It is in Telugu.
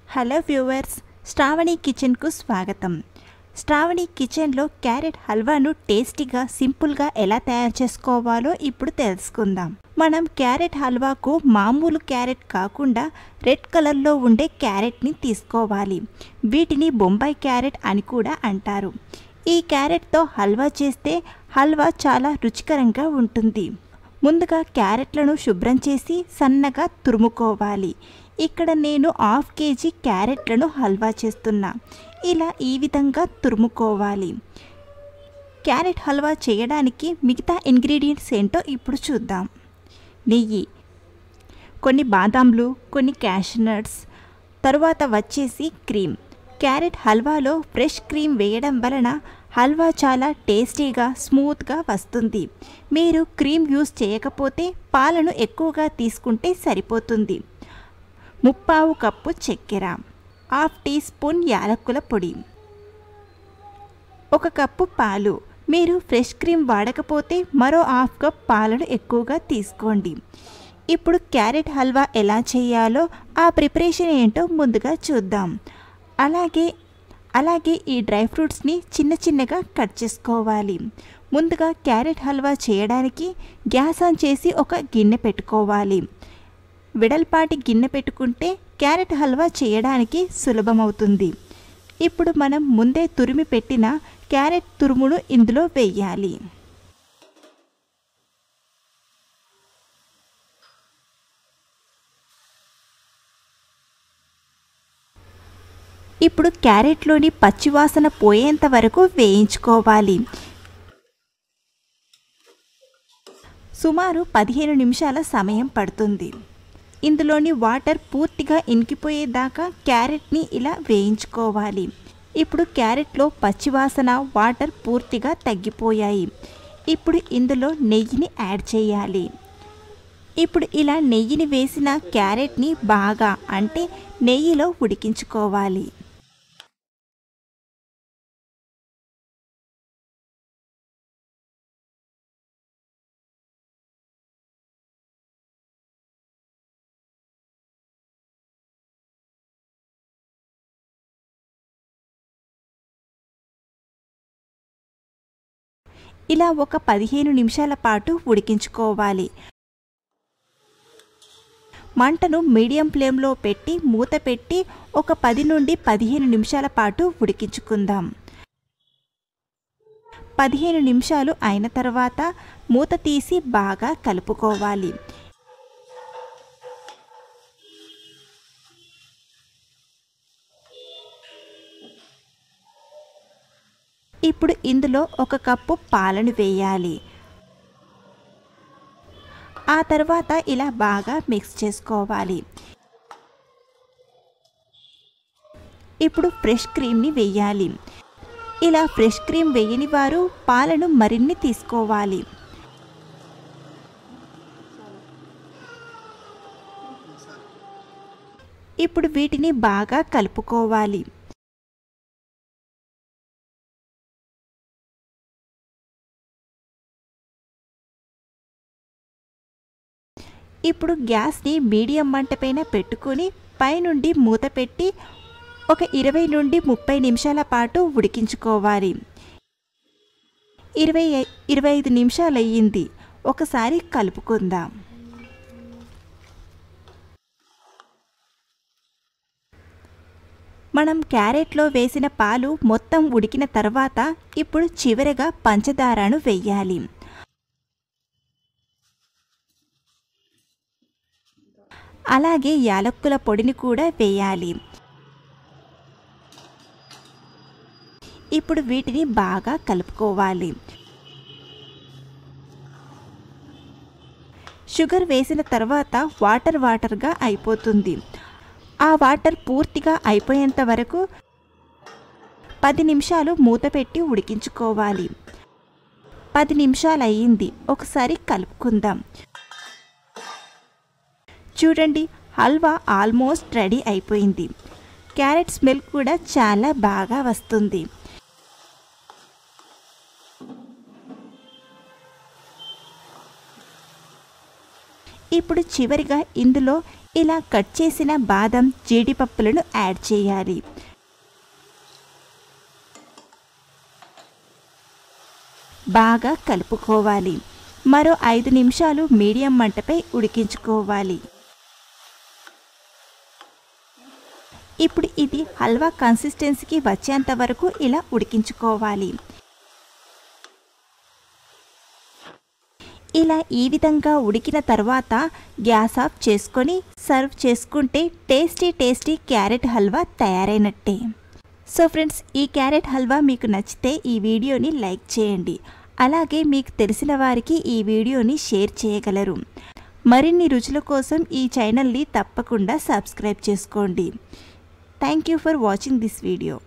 హలో వ్యూవర్స్ శ్రావణి కిచెన్కు స్వాగతం శ్రావణి కిచెన్లో క్యారెట్ హల్వాను టేస్టీగా సింపుల్గా ఎలా తయారు చేసుకోవాలో ఇప్పుడు తెలుసుకుందాం మనం క్యారెట్ హల్వాకు మామూలు క్యారెట్ కాకుండా రెడ్ కలర్లో ఉండే క్యారెట్ని తీసుకోవాలి వీటిని బొంబాయి క్యారెట్ అని కూడా అంటారు ఈ క్యారెట్తో హల్వా చేస్తే హల్వా చాలా రుచికరంగా ఉంటుంది ముందుగా క్యారెట్లను శుభ్రం చేసి సన్నగా తురుముకోవాలి ఇక్కడ నేను హాఫ్ కేజీ క్యారెట్లను హల్వా చేస్తున్నా ఇలా ఈ విధంగా తురుముకోవాలి క్యారెట్ హల్వా చేయడానికి మిగతా ఇంగ్రీడియంట్స్ ఏంటో ఇప్పుడు చూద్దాం నెయ్యి కొన్ని బాదాంలు కొన్ని క్యాషనట్స్ తరువాత వచ్చేసి క్రీమ్ క్యారెట్ హల్వాలో ఫ్రెష్ క్రీమ్ వేయడం వలన హల్వా చాలా టేస్టీగా స్మూత్గా వస్తుంది మీరు క్రీమ్ యూస్ చేయకపోతే పాలను ఎక్కువగా తీసుకుంటే సరిపోతుంది ముప్పావు కప్పు చక్కెర హాఫ్ టీ స్పూన్ యాలక్కుల పొడి ఒక కప్పు పాలు మీరు ఫ్రెష్ క్రీమ్ వాడకపోతే మరో హాఫ్ కప్ పాలను ఎక్కువగా తీసుకోండి ఇప్పుడు క్యారెట్ హల్వా ఎలా చేయాలో ఆ ప్రిపరేషన్ ఏంటో ముందుగా చూద్దాం అలాగే అలాగే ఈ డ్రై ఫ్రూట్స్ని చిన్న చిన్నగా కట్ చేసుకోవాలి ముందుగా క్యారెట్ హల్వా చేయడానికి గ్యాస్ ఆన్ చేసి ఒక గిన్నె పెట్టుకోవాలి వెడల్పాటి గిన్నె పెట్టుకుంటే క్యారెట్ హల్వా చేయడానికి సులభమవుతుంది ఇప్పుడు మనం ముందే తురిమి పెట్టిన క్యారెట్ తురుమును ఇందులో వేయాలి ఇప్పుడు క్యారెట్లోని పచ్చివాసన పోయేంత వరకు వేయించుకోవాలి సుమారు పదిహేను నిమిషాల సమయం పడుతుంది ఇందులోని వాటర్ పూర్తిగా ఇంకిపోయేదాకా క్యారెట్ని ఇలా వేయించుకోవాలి ఇప్పుడు క్యారెట్లో పచ్చివాసన వాటర్ పూర్తిగా తగ్గిపోయాయి ఇప్పుడు ఇందులో నెయ్యిని యాడ్ చేయాలి ఇప్పుడు ఇలా నెయ్యిని వేసిన క్యారెట్ని బాగా అంటే నెయ్యిలో ఉడికించుకోవాలి ఇలా ఒక పదిహేను నిమిషాల పాటు ఉడికించుకోవాలి మంటను మీడియం ఫ్లేమ్లో పెట్టి మూత పెట్టి ఒక పది నుండి పదిహేను నిమిషాల పాటు ఉడికించుకుందాం పదిహేను నిమిషాలు అయిన తర్వాత మూత తీసి బాగా కలుపుకోవాలి ఇప్పుడు ఇందులో ఒక కప్పు పాలను వేయాలి ఆ తర్వాత ఇలా బాగా మిక్స్ చేసుకోవాలి ఇప్పుడు ఫ్రెష్ క్రీమ్ని వేయాలి ఇలా ఫ్రెష్ క్రీమ్ వేయని వారు పాలను మరిన్ని తీసుకోవాలి ఇప్పుడు వీటిని బాగా కలుపుకోవాలి ఇప్పుడు గ్యాస్ని మీడియం మంట పైన పెట్టుకొని పైనుండి మూత పెట్టి ఒక ఇరవై నుండి ముప్పై నిమిషాల పాటు ఉడికించుకోవాలి ఇరవై ఇరవై ఐదు నిమిషాలు అయ్యింది ఒకసారి కలుపుకుందాం మనం క్యారెట్లో వేసిన పాలు మొత్తం ఉడికిన తర్వాత ఇప్పుడు చివరగా పంచదారను వెయ్యాలి అలాగే యాలక్కుల పొడిని కూడా వేయాలి ఇప్పుడు వీటిని బాగా కలుపుకోవాలి షుగర్ వేసిన తర్వాత వాటర్ వాటర్గా అయిపోతుంది ఆ వాటర్ పూర్తిగా అయిపోయేంత వరకు పది నిమిషాలు మూత పెట్టి ఉడికించుకోవాలి పది నిమిషాలు అయ్యింది ఒకసారి కలుపుకుందాం చూడండి హల్వా ఆల్మోస్ట్ రెడీ అయిపోయింది క్యారెట్ స్మెల్ కూడా చాలా బాగా వస్తుంది ఇప్పుడు చివరిగా ఇందులో ఇలా కట్ చేసిన బాదం జీడిపప్పులను యాడ్ చేయాలి బాగా కలుపుకోవాలి మరో ఐదు నిమిషాలు మీడియం మంటపై ఉడికించుకోవాలి ఇప్పుడు ఇది హల్వా కన్సిస్టెన్సీకి వచ్చేంత వరకు ఇలా ఉడికించుకోవాలి ఇలా ఈ విధంగా ఉడికిన తర్వాత గ్యాస్ ఆఫ్ చేసుకొని సర్వ్ చేసుకుంటే టేస్టీ టేస్టీ క్యారెట్ హల్వా తయారైనట్టే సో ఫ్రెండ్స్ ఈ క్యారెట్ హల్వా మీకు నచ్చితే ఈ వీడియోని లైక్ చేయండి అలాగే మీకు తెలిసిన వారికి ఈ వీడియోని షేర్ చేయగలరు మరిన్ని రుచుల కోసం ఈ ఛానల్ని తప్పకుండా సబ్స్క్రైబ్ చేసుకోండి thank you for watching this video